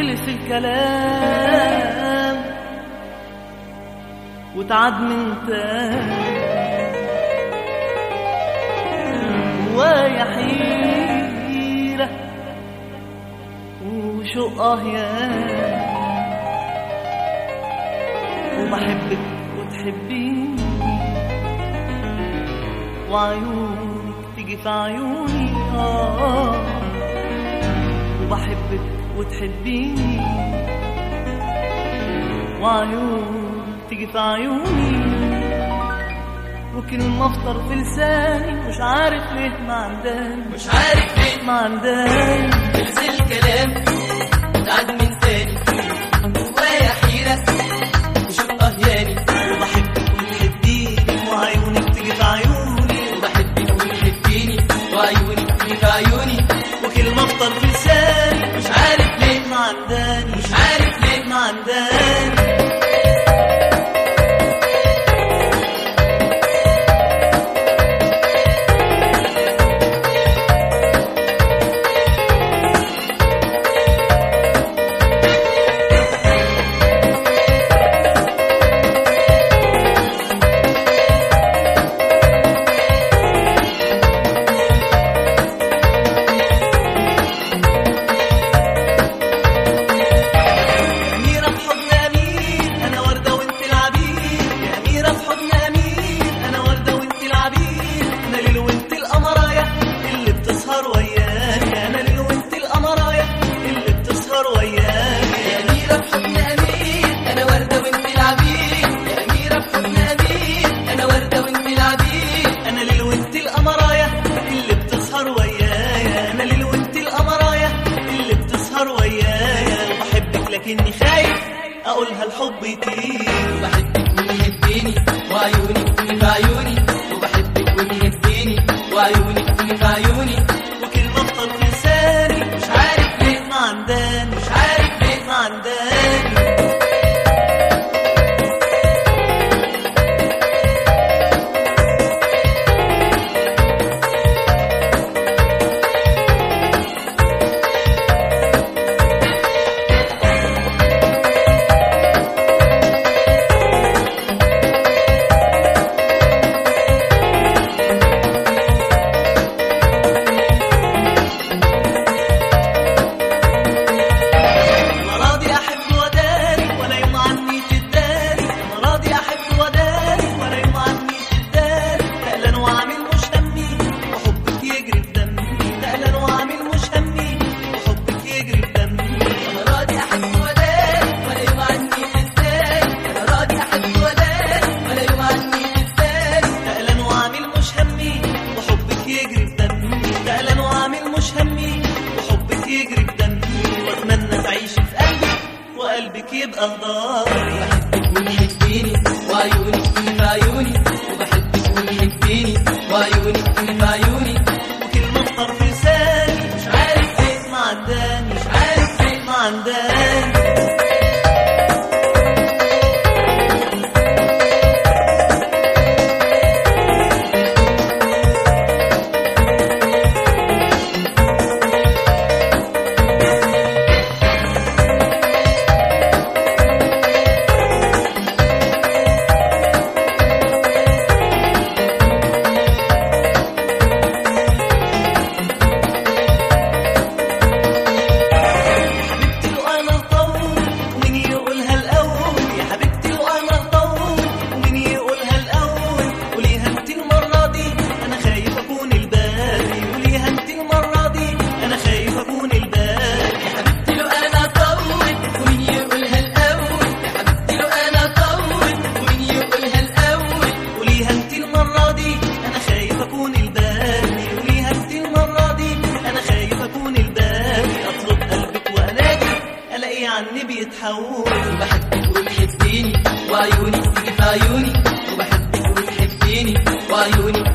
خلص الكلام وتعاد من تاني جوايا حيرة وشوق اه يا وبحبك وتحبيني وعيونك تيجي في عيوني اه وبحبك وتحبيني وعيونك تيجي في عيوني وكلمة افطر في لساني مش عارف ليه ما عنداني مش عارف ليه ما عنداني خلص الكلام وتعاد من تاني جوايا حيرة وشوق أهياني وبحبك وتحبيني وعيونك تيجي في عيوني وبحبك وتحبيني وعيونك تيجي في عيوني وكلمة افطر في لساني مش عارف ليه ما عنداني مش عارف ليه ما عنداني أميرة في حضن أمير أنا وردة وأنت العبير يا أميرة في حضن أمير أنا وردة وأنت العبير أنا ليل وأنت القمراية اللي بتسهر وياي أنا ليل وأنت القمراية اللي بتسهر وياي يا أميرة في حضن أمير أنا وردة وأنت العبير يا أميرة في حضن أمير أنا وردة وأنت العبير أنا ليل وأنت القمراية اللي بتسهر وياي أنا ليل وأنت القمراية اللي بتسهر وياي وبحبك لكني خايف أقولها الحب يطير وبحبك وتحبيني وعيونك تيجي في عيوني وبحبك وتحبيني وعيونك تيجي في عيوني وكلمة افطر في لساني مش عارف ليه ما عنداني مش عارف ليه ما عنداني أنا راضي أحب وداري ولا يوم عني تداري أنا راضي أحب وداري ولا يوم عني تداري تقلان وعامل مش همي وحبك يجري في دمي تقلان وعامل مش همي وحبك يجري في دمي أنا راضي أحب وداري ولا يوم عني تتداري أنا راضي أحب وداري ولا يوم عني تتداري تقلان وعامل مش همي وحبك يجري في دمي تقلان وعامل مش همي وحبك يجري في دمي واتمنى تعيشي في قلبي وقلبك يبقى ضاري بحبك وتحبيني وعيونك تيجي في عيوني وبحبك وتحبيني وعيونك تيجي في عيوني وكلمة افطر في لساني مش عارف ليه ما عنداني مش عارف ليه ما عنداني حبيبتي لو انا اطول ومين يقولها الاول يا حبيبتي لو انا اطول ومين يقولها الاول قوليها انت المره دي انا خايف اكون الباقي قوليها انت المره دي انا خايف اكون الباقي يا حبيبتي لو أنا أطول ومين يقولها الأول يا حبيبتي لو أنا أطول ومين يقولها الأول قوليها انت المره دي انا خايف اكون الباقي قوليها انت المره دي انا خايف اكون الباقي اطلب قلبك وانادي الاقي عني بيتحول وبحبك وتحبيني وعيونك تيجي في عيوني وبحبك وتحبيني وعيونك